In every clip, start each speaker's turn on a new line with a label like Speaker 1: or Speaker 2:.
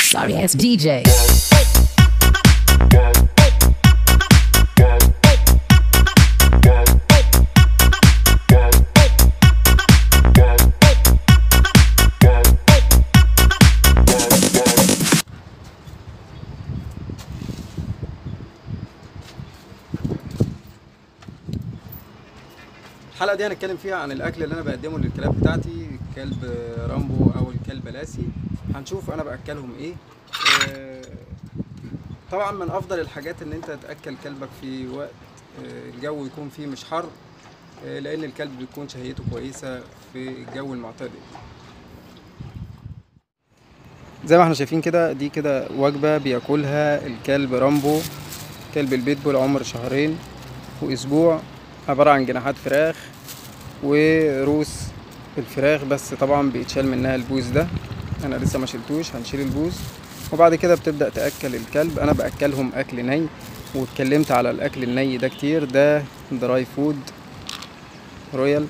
Speaker 1: Sorry ass DJ.
Speaker 2: الحلقه دي هنتكلم فيها عن الاكل اللي انا بقدمه للكلاب بتاعتي كلب رامبو او الكلب لاسي هنشوف انا باكلهم ايه آه، طبعا من افضل الحاجات ان انت تاكل كلبك في وقت آه، الجو يكون فيه مش حر آه، لان الكلب بيكون شهيته كويسه في الجو المعتدل زي ما احنا شايفين كده دي كده وجبه بياكلها الكلب رامبو كلب البيتبول عمر شهرين واسبوع عبارة عن جناحات فراخ وروس الفراخ بس طبعا بيتشال منها البوز ده انا لسه ما شلتوش هنشيل البوز وبعد كده بتبدأ تأكل الكلب انا بأكلهم اكل ني واتكلمت على الاكل الني ده كتير ده دراي فود رويال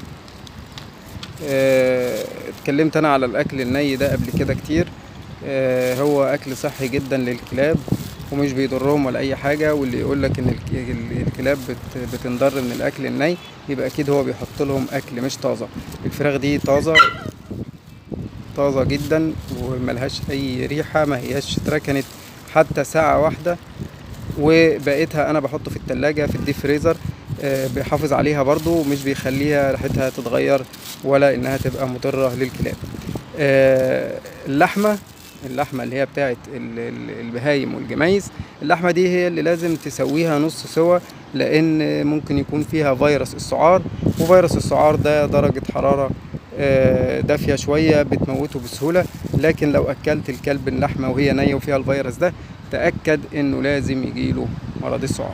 Speaker 2: اه اتكلمت انا على الاكل الني ده قبل كده كتير اه هو اكل صحي جدا للكلاب ومش بيضرهم ولا اي حاجه واللي يقول لك ان الك- ال- الكلاب بت- بتنضر من الاكل الني يبقى اكيد هو بيحط لهم اكل مش طازه الفراخ دي طازه طازه جدا وملهاش اي ريحه ما هياش اتركنت حتى ساعه واحده وبقيتها انا بحطه في التلاجة في الديب فريزر آه، بيحافظ عليها برضو مش بيخليها ريحتها تتغير ولا انها تبقى مضرة للكلاب آه، اللحمة اللحمة اللي هي بتاعت ال- ال- البهايم والجمايز اللحمة دي هي اللي لازم تسويها نص سوا لان ممكن يكون فيها فيروس السعار وفيروس السعار ده درجة حرارة آه، دافية شوية بتموته بسهولة لكن لو أكلت الكلب اللحمة وهي نية وفيها الفيروس ده تأكد إنه لازم يجيله مرض السعار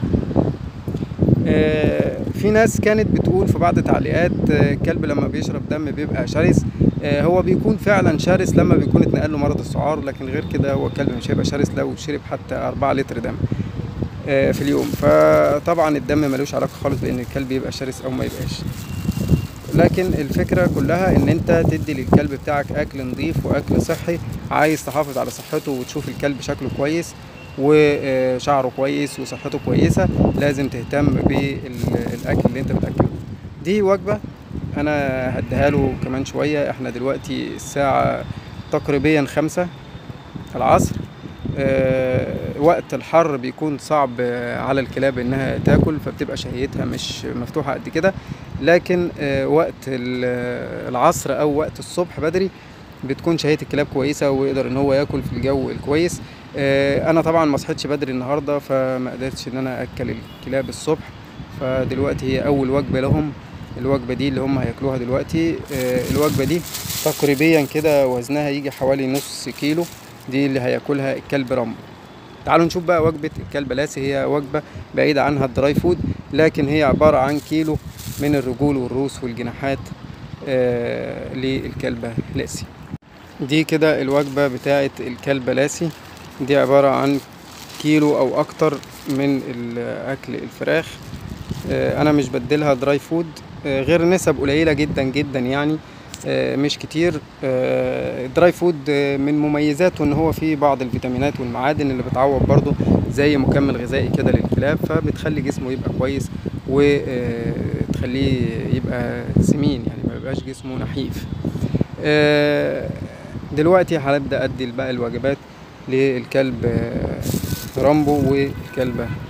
Speaker 2: آه، في ناس كانت بتقول في بعض التعليقات آه، الكلب لما بيشرب دم بيبقى شرس آه، هو بيكون فعلا شرس لما بيكون اتنقل له مرض السعار لكن غير كده هو الكلب مش هيبقى شرس لو شرب حتى 4 لتر دم آه، في اليوم فطبعا الدم ملوش علاقة خالص بان الكلب يبقى شرس او ما يبقاش لكن الفكرة كلها ان انت تدي للكلب بتاعك اكل نظيف واكل صحي عايز تحافظ على صحته وتشوف الكلب شكله كويس وشعره كويس وصحته كويسة لازم تهتم بالاكل اللي انت بتاكله دي وجبة انا هديها له كمان شوية احنا دلوقتي الساعة تقريبا خمسة العصر آه، وقت الحر بيكون صعب آه، على الكلاب انها تاكل فبتبقى شهيتها مش مفتوحه قد كده لكن آه، وقت ال- العصر او وقت الصبح بدري بتكون شهيه الكلاب كويسه ويقدر ان هو ياكل في الجو الكويس آه، انا طبعا ما صحيتش بدري النهارده فما قدرتش ان انا اكل الكلاب الصبح فدلوقتي هي اول وجبه لهم الوجبه دي اللي هم هياكلوها دلوقتي آه، الوجبه دي تقريبا كده وزنها يجي حوالي نص كيلو دي اللي هياكلها الكلب رامبو تعالوا نشوف بقى وجبة الكلب لاسي هي وجبة بعيدة عنها الدراي فود لكن هي عبارة عن كيلو من الرجول والروس والجناحات آه للكلبة لاسي دي كده الوجبة بتاعة الكلبة لاسي دي عبارة عن كيلو أو أكتر من الأكل الفراخ آه أنا مش بديلها دراي فود آه غير نسب قليلة جدا جدا يعني آه، مش كتير آه، الدراي فود آه، من مميزاته ان هو فيه بعض الفيتامينات والمعادن اللي بتعوض برضه زي مكمل غذائي كده للكلاب فبتخلي جسمه يبقى كويس وتخليه يبقى سمين يعني ما يبقاش جسمه نحيف آه، دلوقتي هنبدا ادي بقى الوجبات للكلب آه، رامبو والكلبه